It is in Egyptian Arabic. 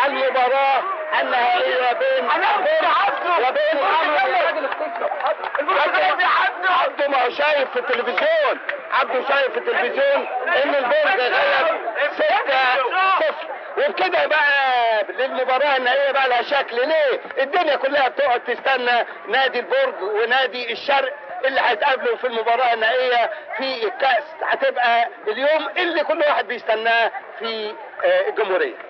المباراة النهائية بين وبين عبده ما هو شايف في التلفزيون عبده شايف في التلفزيون ان البرج غلب 6 صفر وبكده بقى المباراة النهائية بقى لها شكل ليه؟ الدنيا كلها بتقعد تستنى نادي البرج ونادي الشرق اللي هيتقابلوا في المباراة النهائية في الكأس هتبقى اليوم اللي كل واحد بيستناه في آه، الجمهورية